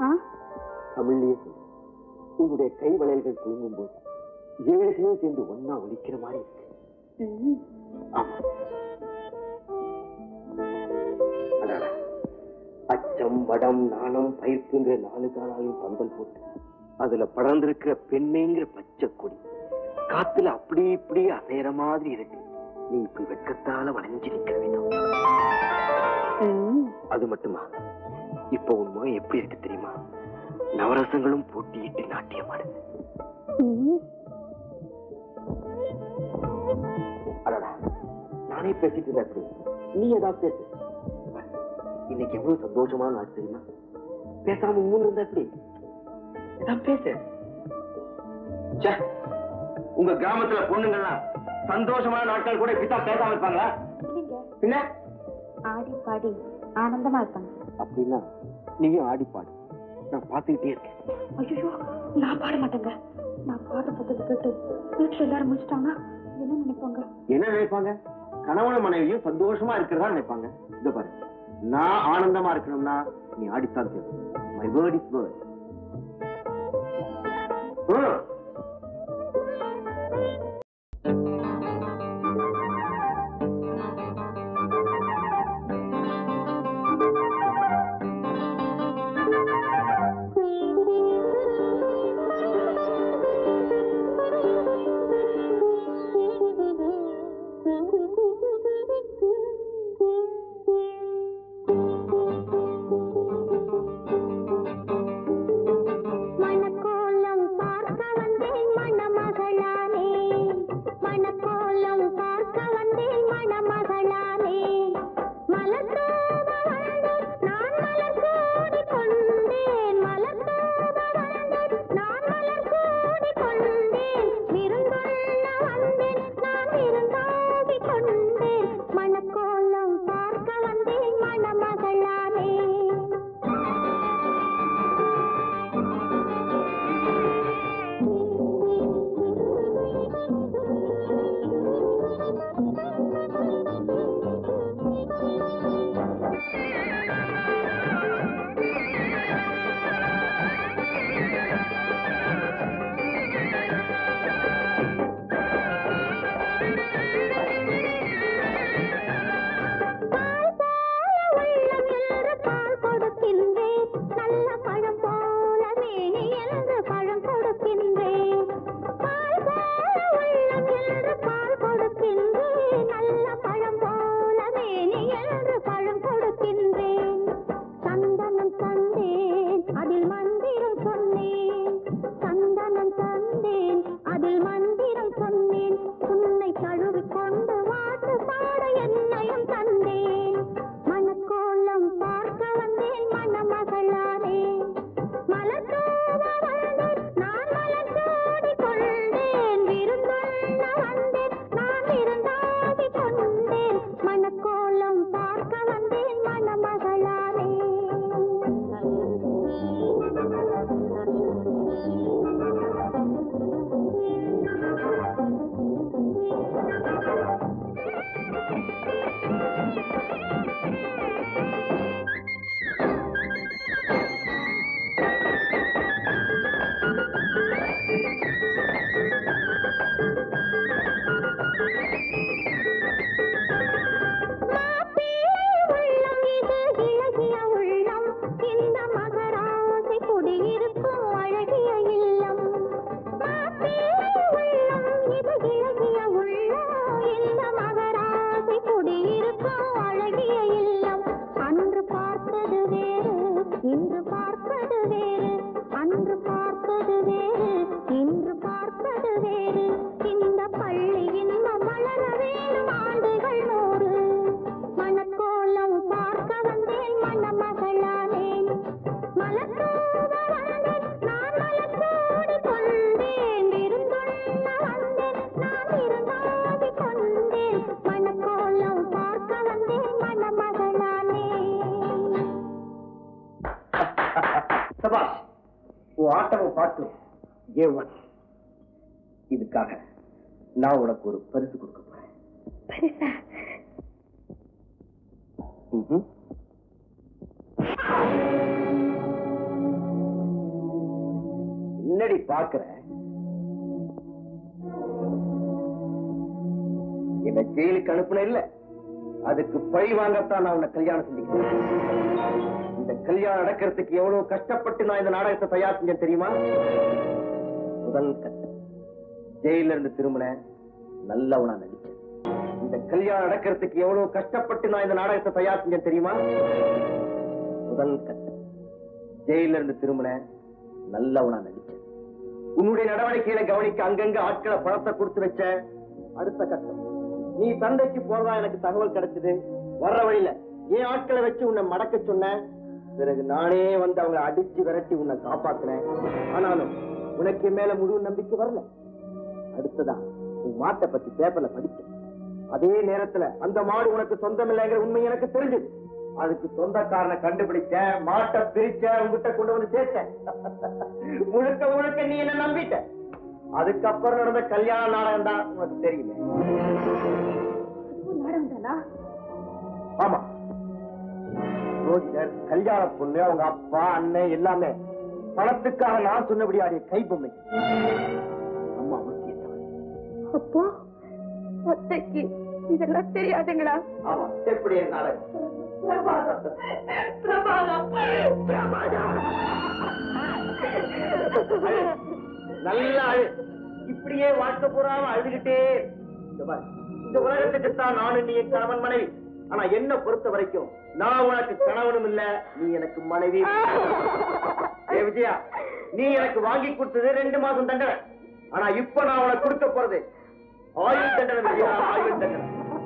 ஆ தமிழ்லயே சொல்லு உன்னுடைய கை வளையல்கள் குலுங்கும் போது ஏழைகளும் சேர்ந்து ஒன்னா ஒலிக்கிற மாதிரி இருக்கு ம். ஆமா அடாடா. அச்சம் வடம் நாணம் பயிர்ப்புங்கிற நாலு காலாலையும் பந்தல் போட்டு அதுல படர்ந்திருக்கிற பெண்மைங்கிற பச்சை கொடி காத்துல அப்படி இப்படி அசையற மாதிரி இருக்கு நீ இப்படி வெட்கத்தால வளைஞ்சு நிக்கிற விதம் ம். அது மட்டுமா இப்ப உன் முகம் எப்படி இருக்கு தெரியுமா நவரசங்களும் போட்டியிட்டு நாட்டியமாடுது ம். அடடா நானே பேசிட்டு இருந்தேன் அப்படி நீ ஏதாவது பேசு இன்னைக்கு எவ்வளவு சந்தோஷமான நாள் தெரியுமா பேசாம மூணு இருந்தா எப்படி ஏதாவது பேசு ச்சே, உங்க கிராமத்துல பொண்ணுங்கள்லாம் சந்தோஷமான நாட்கள் கூட இப்படித்தான் பேசாம இருப்பாங்களா இல்லைங்க பின்ன ஆடி பாடி ஆனந்தமா இருப்பாங்க அப்படின்னா நீயும் ஆடி பாடு நான் பார்த்துக்கிட்டே இருக்கேன் ஐயோ நான் பாட மாட்டேங்க நான் பாடுற சத்தத்தை கேட்டு வீட்டுல எல்லாரும் முடிச்சிட்டாங்கன்னா என்ன நினைப்பாங்க என்ன நினைப்பாங்க கணவன் மனைவியும் சந்தோஷமா இருக்கிறதா நினைப்பாங்க இதோ பாரு நான் ஆனந்தமா இருக்கணும்னா நீ ஆடித்தான் தேவை மை வேர்ட் இஸ் வேர்ட் மணக்கோலம் பார்க்க வந்தேன் மணமகளானே மணக்கோலம் பார்க்க வந்தேன் மணமகளானே மலர்தூவ வந்து நான் மலர் சூடி கொண்டேன் மலர்தூவ வந்து நான் மலர் சூடி கொண்டேன் விருந்தொள்ள வந்தேன் நான் விருந்தாகி கொண்டேன் மணக்கோலம் பார்க்க வந்தேன் மணமகளானே பால் போல உள்ளம் என்று பால் கொடுக்கின்றேன் நல்ல பழம் போல மேனி என்று பழம் கொடுக்கின்றேன் பால் போல உள்ளம் என்று பால் கொடுக்கின்றேன் நல்ல பழம் போல மேனி என்று பழம் கொடுக்கின்றேன் சந்தனம் தந்தேன் அதில் மந்திரம் சொன்னேன் சந்தனம் தந்தேன் அதில் மந்திரம் சொன்னேன் உன்னை தழுவிக் கொண்டு வாட்டு பாட என்னையும் தந்தேன் மணக்கோலம் பார்க்க வந்தேன் மணமகளானே மலர் தூவ வந்தேன் நான் மலர் சூடி கொண்டேன் விருந்தொள்ள வந்தேன் நான் விருந்தாகி கொண்டேன் மணக்கோலம் பார்க்க வந்தேன் மணமகளானே மாப்பிள்ளை உள்ளம் இது இளகிய உள்ளம் இந்த மகராசி குடியிருக்கும் அழகிய இல்லம் மாப்பிள்ளை உள்ளம் இது இளகிய உள்ளம் இந்த மகராசி குடியிருக்கும் அழகிய இல்லம் அன்று பார்த்தது வேறு இன்று பார்ப்பது வேறு அன்று பார்த்தது வேறு இன்று பார்ப்பது வேறு இந்த பள்ளி இன்பம் வளர வேணும் ஆண்டுகள் நூறு மணக்கோலம் பார்க்க வந்தேன் மணமகளானேன் மலர்தூவ வந்தேன் நான் மலர் சூடி கொண்டேன் விருந்தொள்ள வந்தேன் நான் விருந்தாகி கொண்டேன் மணக்கோலம் பார்க்க வந்தேன் மணமகளானே சபாஷ் உன் ஆட்டமும் பாட்டும் ஏ ஒன் இதுக்காக நான் உனக்கு ஒரு பரிசு கொடுக்க போறேன் பரிசா ம்ஹும். பாக்குறேன் என்ன ஜெயிலுக்கு அனுப்புன இல்ல அதுக்கு பழி வாங்கத்தான் நான் உன்னை கல்யாணம் செஞ்சுக்கிறேன் இந்த கல்யாணம் நடக்கிறதுக்கு எவ்வளவு கஷ்டப்பட்டு நான் இந்த நாடகத்தை தயார் செஞ்சேன் தெரியுமா முதல் கட்டம் ஜெயில இருந்து திரும்பினேன் நல்லவனா நடிச்சேன் இந்த கல்யாணம் நடக்கிறதுக்கு எவ்வளவு கஷ்டப்பட்டு நான் இந்த நாடகத்தை தயார் செஞ்சேன் தெரியுமா முதல் கட்டம் ஜெயில இருந்து திரும்பினேன் நல்லவனா நடிச்சேன் உன்னுடைய நடவடிக்கைகளை கவனிக்க அங்கங்க ஆட்களை பணத்தை கொடுத்து வச்ச அடுத்த கட்டம் நீ சந்தைக்கு போறதா எனக்கு தகவல் கிடைச்சது வர்ற வழியில என் ஆட்களை வச்சு உன்னை மடக்க சொன்னேன் பிறகு நானே வந்து அவங்களை அடிச்சு விரட்டி உன்னை காப்பாத்தினேன் ஆனாலும் உனக்கு என் மேல முழு நம்பிக்கை வரல அடுத்ததா உன் மாட்டை பத்தி பேப்பர்ல படிச்சேன் அதே நேரத்துல அந்த மாடு உனக்கு சொந்தம் இல்லைங்கிற உண்மை எனக்கு தெரிஞ்சது அதுக்கு சொந்தக்காரனை கண்டுபிடிச்ச மாட்டை பிரிச்ச உங்ககிட்ட கொண்டு வந்து சேர்த்தேன் முழுக்க முழுக்க நீ என்ன நம்பிட்ட அதுக்கப்புறம் நடந்த கல்யாண நாடகம் தான் உனக்கு தெரியுமே அதுவும் நாடகம் தானா ஆமா ரோஜர் கல்யாண பொண்ணு அவங்க அப்பா அண்ணன் எல்லாமே பணத்துக்காக நான் சொன்னபடி ஆடிய கை பொம்மை அம்மா அவசியத்தவன் அப்போ அத்தைக்கு இதெல்லாம் தெரியாதுங்களா ஆமா எப்படி என் நாடகம் பிரபாதம் பிரபாதம் பிரபாதம் நல்ல அழு இப்படியே வாழ்க்கை பூராம அழுதுகிட்டே இரு. இந்த பாரு, இந்த உலகத்துக்கு தான் நானும் நீ என் கணவன் மனைவி ஆனா என்ன பொறுத்த வரைக்கும் நான் உனக்கு கணவனும் இல்ல நீ எனக்கு மனைவி ஏ விஜயா நீ எனக்கு வாங்கி கொடுத்தது ரெண்டு மாசம் தண்டனை ஆனா இப்ப நான் உனக்கு கொடுக்க போறது ஆயுள் தண்டனை விஜயா ஆயுள் தண்டனை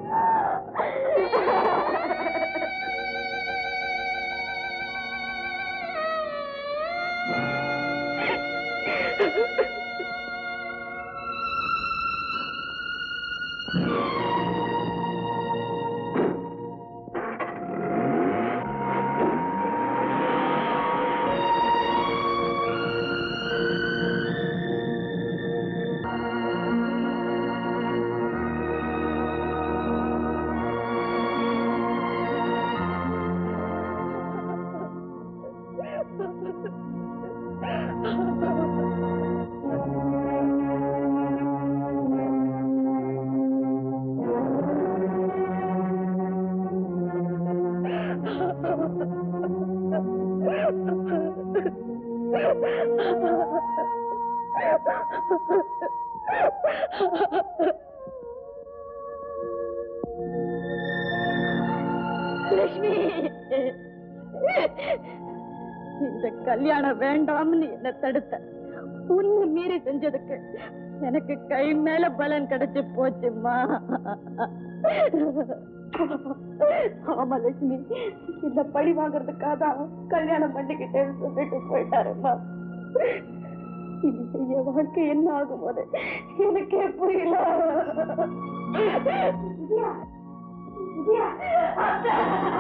லட்சுமி இந்த கல்யாணம் வேண்டாம்னு என்ன தடுத்த உன்னை மீறி செஞ்சதுக்கு எனக்கு கை மேல பலன் கிடைச்சு போச்சுமா ஆமா லட்சுமி இந்த பழி வாங்குறதுக்காக தான் கல்யாணம் பண்ணிக்கிட்டேன்னு சொல்லிட்டு போயிட்டாருமா இனி செய்ய வாழ்க்கை என்ன ஆகும் போது எனக்கே புரியல விஜயா, விஜயா, அத்தா.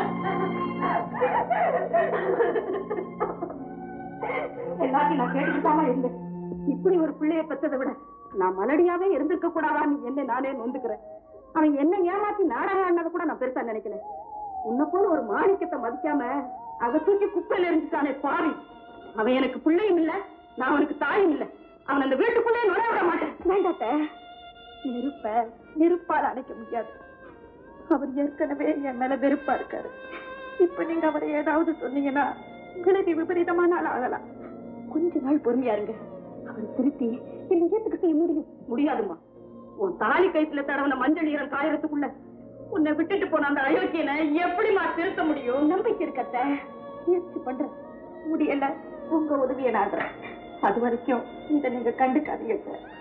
எல்லாத்தையும் நான் கேட்டுக்கிட்டாம இருந்தேன் இப்படி ஒரு பிள்ளைய பெற்றதை விட நான் மலடியாவே இருந்திருக்க கூடாதான்னு என்ன நானே நொந்துக்கிறேன் அவன் என்ன ஏமாத்தி நாடகம் ஆடினதை கூட நான் பெருசா நினைக்கல உன்னை போல ஒரு மாணிக்கத்தை மதிக்காம அவ தூக்கி குப்பையில இருந்துட்டானே பாவி அவன் எனக்கு பிள்ளையும் இல்ல நான் அவனுக்கு தாயும் இல்ல அவன் அந்த வீட்டுக்குள்ளே நுழைய விட மாட்டேன் வேண்டாத்த நெருப்ப நெருப்பால் அணைக்க முடியாது அவர் ஏற்கனவே என் மேல வெறுப்பா இருக்காரு இப்ப நீங்க அவரை ஏதாவது சொன்னீங்கன்னா விலகி விபரீதமான நாள் ஆகலாம் கொஞ்ச நாள் பொறுமையா இருங்க அவர் திருத்தி என்ன ஏத்துக்க செய்ய முடியும் முடியாதுமா உன் தாலி கயிற்றுல தடவன மஞ்சள் ஈரம் காயறதுக்குள்ள உன்னை விட்டுட்டு போன அந்த அயோக்கியனை எப்படிமா திருத்த முடியும் நம்பிக்கை இருக்கத்த முயற்சி பண்றேன் முடியல உங்க உதவியை நாடுறேன் அது வரைக்கும் இதை நீங்க கண்டுக்காதீங்க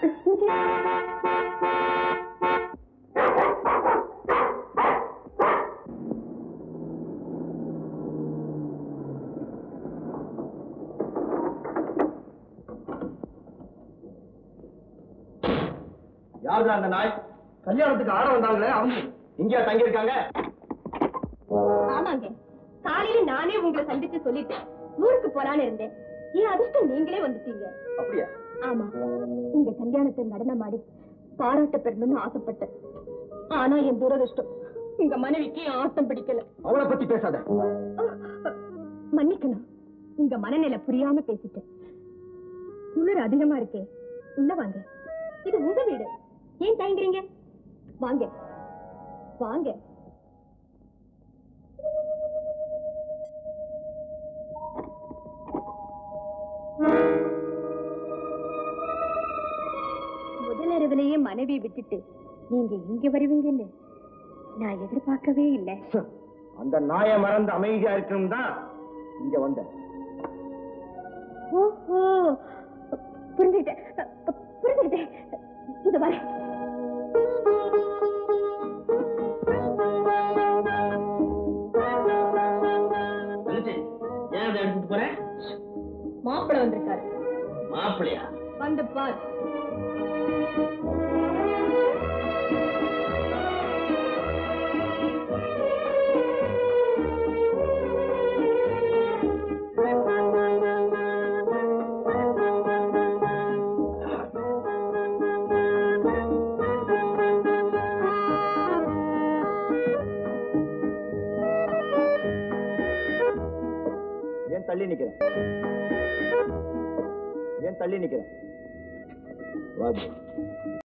யாருதான் அந்த நாய் கல்யாணத்துக்கு ஆட வந்தாங்களே அவங்க இங்கேயா தங்கி இருக்காங்க ஆமாங்க காலையில நானே உங்களை சந்திச்சு சொல்லிட்டேன் ஊருக்கு போலான்னு இருந்தேன் என் அதிர்ஷ்டம் நீங்களே வந்துட்டீங்க அப்படியா ஆமா உங்க கல்யாணத்தை நடனமாடி பாராட்ட பெறணும்னு ஆசைப்பட்டேன் ஆனா என் துரதிர்ஷ்டம் உங்க மனைவிக்கு என் ஆட்டம் பிடிக்கல அவளை பத்தி பேசாத மன்னிக்கணும் உங்க மனநிலை புரியாம பேசிட்டேன் குளிர் அதிகமா இருக்கே உள்ள வாங்க இது உங்க வீடு ஏன் தயங்குறீங்க வாங்க வாங்க முதலிரவிலேயே மனைவியை விட்டுட்டு நீங்க இங்க வருவீங்கன்னு நான் எதிர்பார்க்கவே இல்லை அந்த நாயை மறந்து அமைதியா இருக்கணும் தான் இங்க வந்தேன் ஓஹோ புரிஞ்சுக்கிட்டேன் புரிஞ்சுக்கிட்டேன் இது வர ஏன் அதை எடுத்துட்டு போறேன் மாப்பிள்ளை வந்திருக்காரு மாப்பிள்ளையா வந்து பார் ஏன் தள்ளி நிக்கிறேன் ஏன் தள்ளி நிக்கிறேன் வா